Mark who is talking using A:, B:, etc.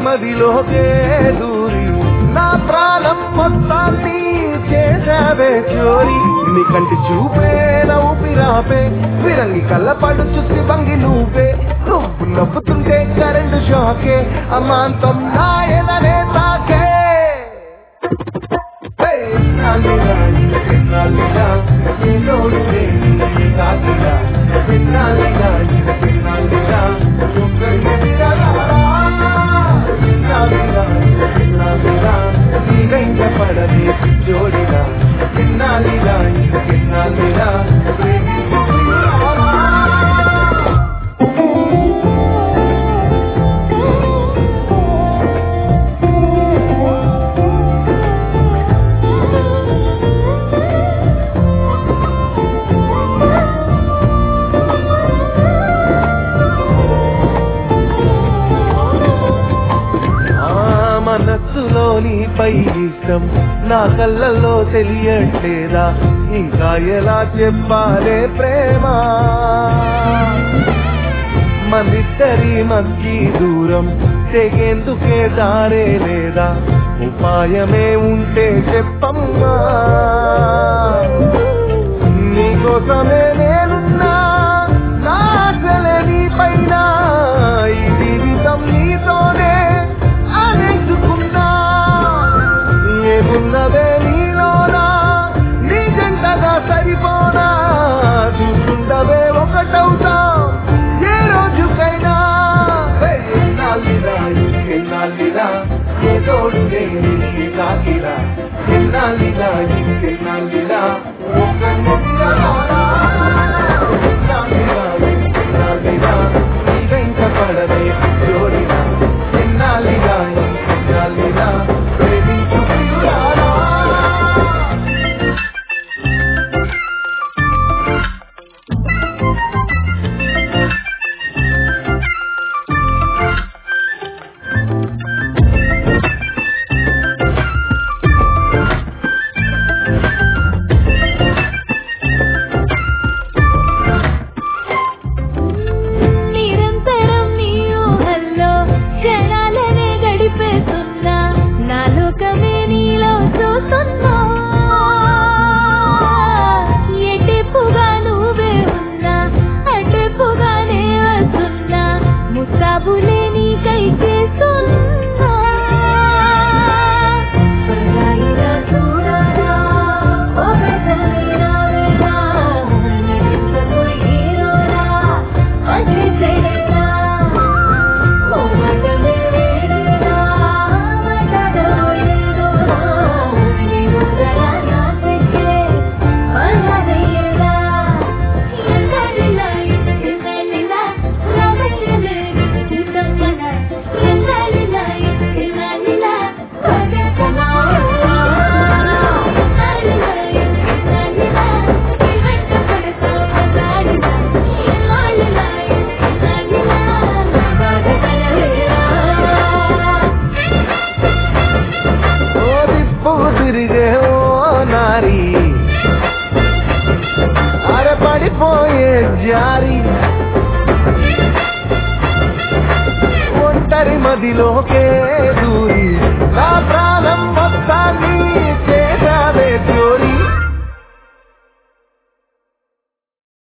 A: మదిలోకే దూరి నా ప్రాణం మొత్తాన్ని చేసావే చోరి నీ కంటి చూపే నవ్వుపిరాపే విరంగి కళ్ళ పడు చుసి బంగి నువ్వే నువ్వు నవ్వుతుంటే కరెంటు షాకే అమాంతం నా ఎదనే తాకే హే, నాలిరా, నాలిరా, నీ నోడునే నీ కాకిరా. నాలిరా, నాలిరా, ఒక్కరి విరలారా. నాలిరా, నాలిరా, నీ వెంట పడని జోడిరా. నాలిరా, నాలిరా, ప్రేమించు విరలారా. ఆ మనస్సులోని పై ఇష్టం నా కళ్ళల్లో తెలియట్లేదా ఇంకా ఎలా చెప్పాలే ప్రేమ మనిద్దరి మధ్య దూరం తెగేందుకే దారే లేదా ఉపాయమే ఉంటే చెప్పమ్మా నీకోసమే నేనున్నా నా ఆశలే నీ పైన ఈ జీవితం నీతోనే అనేసుకున్నా ఏమున్నదే నీలోనా నీ జంటగా సరిపోనా చూస్తుండవే ఒకటవుతా ఏ రోజుకైనా హే, ఎన్నాళ్ళిరా, ఇంకెన్నాళ్ళిరా, ఏ తోడు లేని నీ కాకిరా ఎన్నాళ్ళిరా ఇంకెన్నాళ్ళిరా ఒక్కరినొక్కరా. ఎన్నాళ్ళిరా, ఇంకెన్నాళ్ళిరా, నీ వెంట పడనే జోడిరా ఎన్నాళ్ళిరా ఇంకెన్నాళ్ళిరా ప్రేమించు ప్రియురాలా.
B: నిరంతరం నీ ఊహల్లో క్షణాలనే గడిపేస్తున్నా నా లోకమే నీలో చూస్తున్నా ఎటెప్పుగా నువ్వే ఉన్నా అటెప్పుగానే వస్తున్నా ముస్తాబులే నీకై చేస్తున్నా పరాయిగా చూడరా ఒకసారి రావేరా నిజంగా హీరోరా అతి చెడరా ఓ మటనే వేడురా మటడోయేదోరా నీ ముందర నా సిగ్గే అలదయ్యరా ఎందరిలా ఎందరిలా రామయ్యలే చిత్తమ్మన ఎందరిలా ఎందరిలా పగకనా అరిలా ఎందరిలా ఇవంట పడతా పదాడిలా ఎల్లాలిలా ఎందరిలా బాధపడలేరా
A: ఓ దిప్పు తిరిగే ఓ నారి అరే పడిపోయే జారి ఒంటరి మదిలోకే దూరి నా ప్రాణ